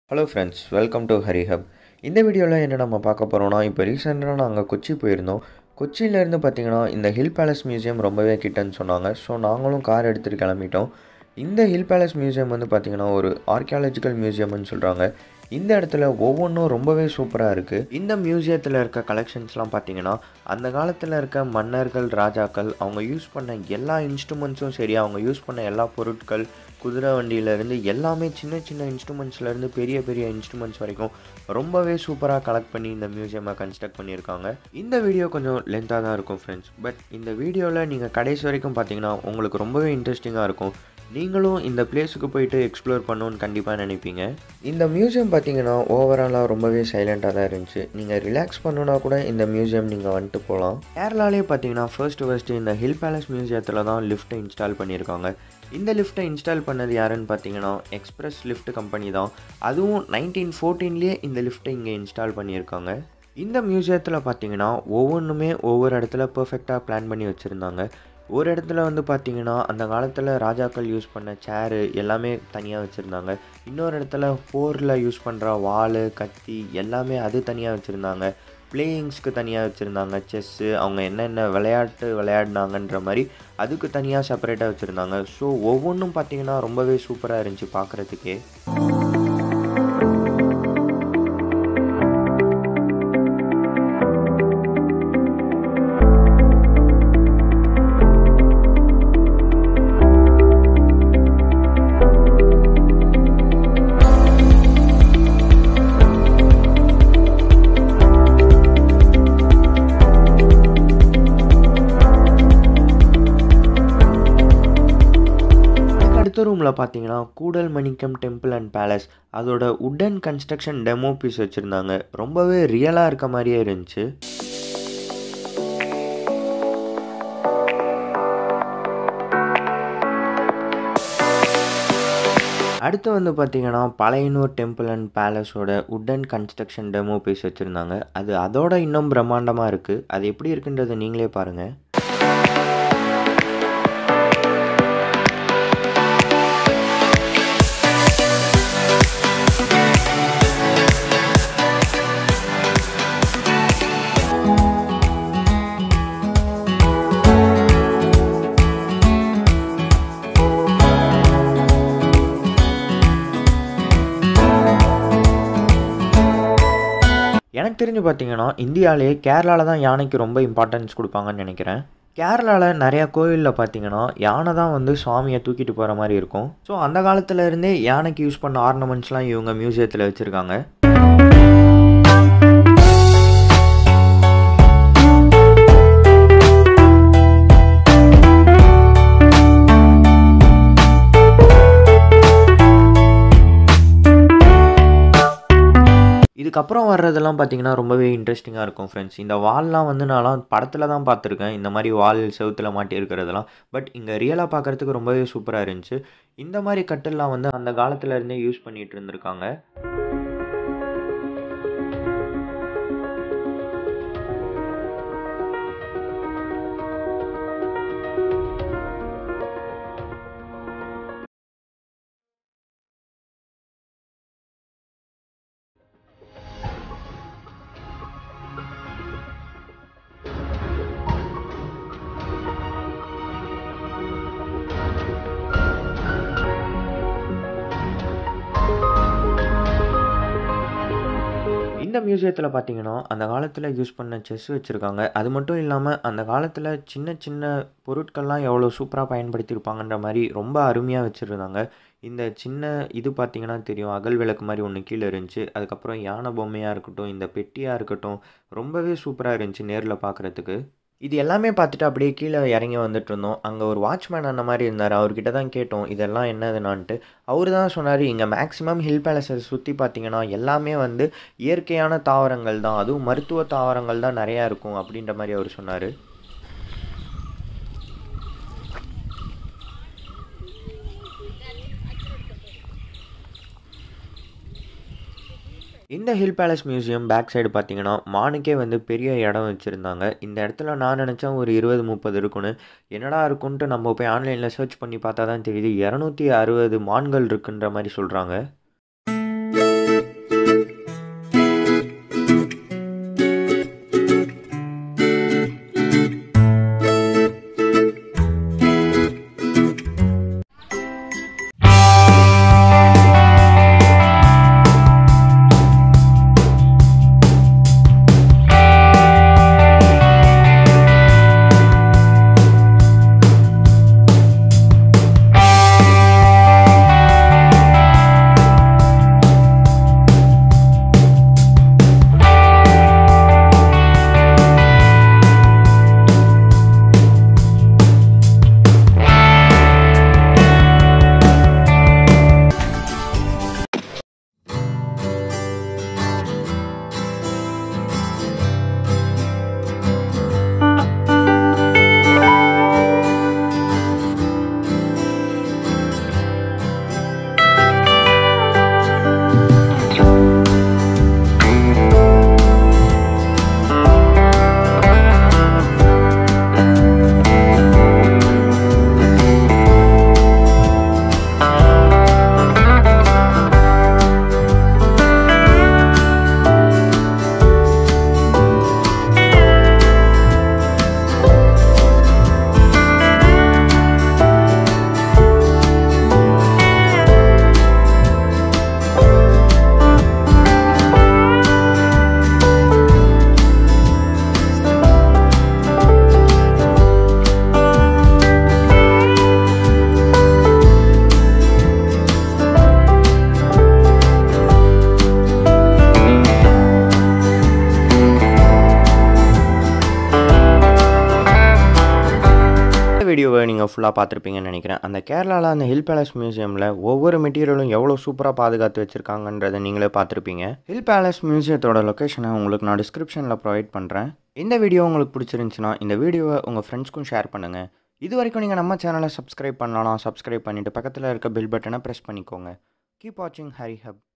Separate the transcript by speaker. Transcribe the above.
Speaker 1: hello friends welcome to ஹரிஹப் இந்த வீடியோவில் என்ன நம்ம பார்க்க போகிறோம்னா இப்போ ரீசெண்டாக நாங்கள் கொச்சி போயிருந்தோம் கொச்சியிலேருந்து பார்த்தீங்கன்னா இந்த ஹில் பேலஸ் மியூசியம் ரொம்பவே கிட்டன்னு சொன்னாங்க ஸோ நாங்களும் கார் எடுத்துகிட்டு கிளம்பிட்டோம் இந்த ஹில் பேலஸ் மியூசியம் வந்து பார்த்திங்கன்னா ஒரு ஆர்கியாலஜிக்கல் மியூசியம்னு சொல்கிறாங்க இந்த இடத்துல ஒவ்வொன்றும் ரொம்பவே சூப்பராக இருக்குது இந்த மியூசியத்தில் இருக்க கலெக்ஷன்ஸ்லாம் பார்த்தீங்கன்னா அந்த காலத்தில் இருக்க மன்னர்கள் ராஜாக்கள் அவங்க யூஸ் பண்ண எல்லா இன்ஸ்ட்ருமெண்ட்ஸும் சரி அவங்க யூஸ் பண்ண எல்லா பொருட்கள் குதிரை வண்டியிலேருந்து எல்லாமே சின்ன சின்ன இன்ஸ்ட்ருமெண்ட்ஸ்லேருந்து பெரிய பெரிய இன்ஸ்ட்ருமெண்ட்ஸ் வரைக்கும் ரொம்பவே சூப்பராக கலெக்ட் பண்ணி இந்த மியூசியமை கன்ஸ்ட்ரக்ட் பண்ணியிருக்காங்க இந்த வீடியோ கொஞ்சம் லென்த்தாக தான் இருக்கும் ஃப்ரெண்ட்ஸ் பட் இந்த வீடியோவில் நீங்கள் கடைசி வரைக்கும் பார்த்தீங்கன்னா உங்களுக்கு ரொம்பவே இன்ட்ரெஸ்டிங்காக இருக்கும் நீங்களும் இந்த பிளேஸுக்கு போயிட்டு எக்ஸ்ப்ளோர் பண்ணணும்னு கண்டிப்பாக நினைப்பீங்க இந்த மியூசியம் பார்த்தீங்கன்னா ஓவராலாக ரொம்பவே சைலண்ட்டாக தான் இருந்துச்சு நீங்கள் ரிலாக்ஸ் பண்ணணுன்னா கூட இந்த மியூசியம் நீங்கள் வந்துட்டு போகலாம் கேரளாலே பார்த்தீங்கன்னா ஃபர்ஸ்ட் ஃபர்ஸ்ட்டு இந்த ஹில் பேலஸ் மியூசியத்தில் தான் லிஃப்ட்டை இன்ஸ்டால் பண்ணியிருக்காங்க இந்த லிஃப்ட்டை இன்ஸ்டால் பண்ணது யாருன்னு பார்த்தீங்கன்னா எக்ஸ்பிரஸ் லிஃப்ட் கம்பெனி தான் அதுவும் நைன்டீன் ஃபோர்டீன்லேயே இந்த லிஃப்ட்டை இங்கே இன்ஸ்டால் பண்ணியிருக்காங்க இந்த மியூசியத்தில் பார்த்தீங்கன்னா ஒவ்வொன்றுமே ஒவ்வொரு இடத்துல பர்ஃபெக்டாக பிளான் பண்ணி வச்சுருந்தாங்க ஒரு இடத்துல வந்து பார்த்தீங்கன்னா அந்த காலத்தில் ராஜாக்கள் யூஸ் பண்ண சேரு எல்லாமே தனியாக வச்சுருந்தாங்க இன்னொரு இடத்துல போரில் யூஸ் பண்ணுற வாள் கத்தி எல்லாமே அது தனியாக வச்சுருந்தாங்க பிளேயிங்ஸ்க்கு தனியாக வச்சுருந்தாங்க செஸ்ஸு அவங்க என்னென்ன விளையாட்டு விளையாடினாங்கன்ற மாதிரி அதுக்கு தனியாக செப்பரேட்டாக வச்சுருந்தாங்க ஸோ ஒவ்வொன்றும் பார்த்தீங்கன்னா ரொம்பவே சூப்பராக இருந்துச்சு பார்க்குறதுக்கே அடுத்த ரூமில் பார்த்தீங்கன்னா Koodal Manikyam temple and palace அதோட உட்டன் கன்ஸ்ட்ரக்ஷன் டெமோ பீஸ் வச்சுருந்தாங்க ரொம்பவே ரியலாக இருக்க மாதிரியே இருந்துச்சு அடுத்து வந்து பார்த்தீங்கன்னா பழையனூர் டெம்பிள் அண்ட் பேலஸோட உட்டன் கன்ஸ்ட்ரக்ஷன் டெமோ பீஸ் வச்சுருந்தாங்க அது அதோட இன்னும் பிரம்மாண்டமாக இருக்குது அது எப்படி இருக்குன்றதை நீங்களே பாருங்கள் எனக்கு தெரிஞ்சு பார்த்தீங்கன்னா இந்தியாவிலே கேரளாவில் தான் யானைக்கு ரொம்ப இம்பார்ட்டன்ஸ் கொடுப்பாங்கன்னு நினைக்கிறேன் கேரளாவில் நிறையா கோவிலில் பார்த்தீங்கன்னா யானை தான் வந்து சுவாமியை தூக்கிட்டு போகிற மாதிரி இருக்கும் ஸோ அந்த காலத்தில் இருந்தே யானைக்கு யூஸ் பண்ண ஆர்னமெண்ட்ஸ்லாம் இவங்க மியூசியத்தில் வச்சுருக்காங்க இதுக்கப்புறம் வர்றதெல்லாம் பார்த்தீங்கன்னா ரொம்பவே இன்ட்ரெஸ்டிங்காக இருக்கும் ஃப்ரெண்ட்ஸ் இந்த வால்லாம் வந்து நான்லாம் படத்தில் தான் பார்த்துருக்கேன் இந்த மாதிரி வால் செவுத்தில் மாட்டி இருக்கிறதெல்லாம் பட் இங்கே ரியலாக பார்க்குறதுக்கு ரொம்பவே சூப்பராக இருந்துச்சு இந்த மாதிரி கட்டெல்லாம் வந்து அந்த காலத்துல இருந்தே யூஸ் பண்ணிகிட்டு இருந்திருக்காங்க இந்த மியூசியத்தில் பார்த்தீங்கன்னா அந்த காலத்தில் யூஸ் பண்ண செஸ் வச்சுருக்காங்க அது மட்டும் இல்லாமல் அந்த காலத்தில் சின்ன சின்ன பொருட்கள்லாம் எவ்வளோ சூப்பராக பயன்படுத்தியிருப்பாங்கன்ற மாதிரி ரொம்ப அருமையாக வச்சுருந்தாங்க இந்த சின்ன இது பார்த்தீங்கன்னா தெரியும் அகல் விளக்கு மாதிரி ஒன்று கீழே இருந்துச்சு அதுக்கப்புறம் யானை பொம்மையாக இருக்கட்டும் இந்த பெட்டியாக இருக்கட்டும் ரொம்பவே சூப்பராக இருந்துச்சு நேரில் பார்க்குறதுக்கு இது எல்லாமே பார்த்துட்டு அப்படியே கீழே இறங்கி வந்துட்டு இருந்தோம் அங்கே ஒரு வாட்ச்மேன் அந்த மாதிரி இருந்தார் அவர்கிட்ட தான் கேட்டோம் இதெல்லாம் என்னதுனான்ட்டு அவர் தான் சொன்னார் இங்கே மேக்ஸிமம் ஹில் பேலஸை சுற்றி பார்த்தீங்கன்னா எல்லாமே வந்து இயற்கையான தாவரங்கள் தான் அதுவும் மருத்துவ தாவரங்கள் தான் நிறையா இருக்கும் அப்படின்ற மாதிரி அவர் சொன்னார் இந்த hill palace museum back side பார்த்தீங்கன்னா மானுக்கே வந்து பெரிய இடம் வச்சுருந்தாங்க இந்த இடத்துல நான் நினச்சேன் ஒரு இருபது முப்பது இருக்குன்னு என்னடா இருக்குன்ட்டு நம்ம போய் ஆன்லைனில் சர்ச் பண்ணி பார்த்தா தான் தெரியுது இரநூத்தி அறுபது மான்கள் இருக்குன்ற மாதிரி சொல்கிறாங்க ஃபுல்லாக பார்த்துருப்பீங்கன்னு நினைக்கிறேன் அந்த கேரளாவில் அந்த ஹில் பேலஸ் மியூசியமில் ஒவ்வொரு மெட்டீரியலும் எவ்வளோ சூப்பராக பாதுகாத்து வச்சுருக்காங்கன்றதை நீங்களே பார்த்துருப்பீங்க ஹில் பேலஸ் மியூசியத்தோட லொக்கேஷனை உங்களுக்கு நான் டிஸ்கிரிப்ஷனில் ப்ரொவைட் பண்ணுறேன் இந்த வீடியோ உங்களுக்கு பிடிச்சிருந்துச்சுன்னா இந்த வீடியோவை உங்கள் ஃப்ரெண்ட்ஸ்க்கும் ஷேர் பண்ணுங்கள் இது வரைக்கும் நீங்கள் நம்ம சேனலை சப்ஸ்கிரைப் பண்ணலாம் சப்ஸ்கிரைப் பண்ணிவிட்டு பக்கத்தில் இருக்க பெல் பட்டனை ப்ரெஸ் பண்ணிக்கோங்க கீப் வாட்சிங் ஹரி ஹப்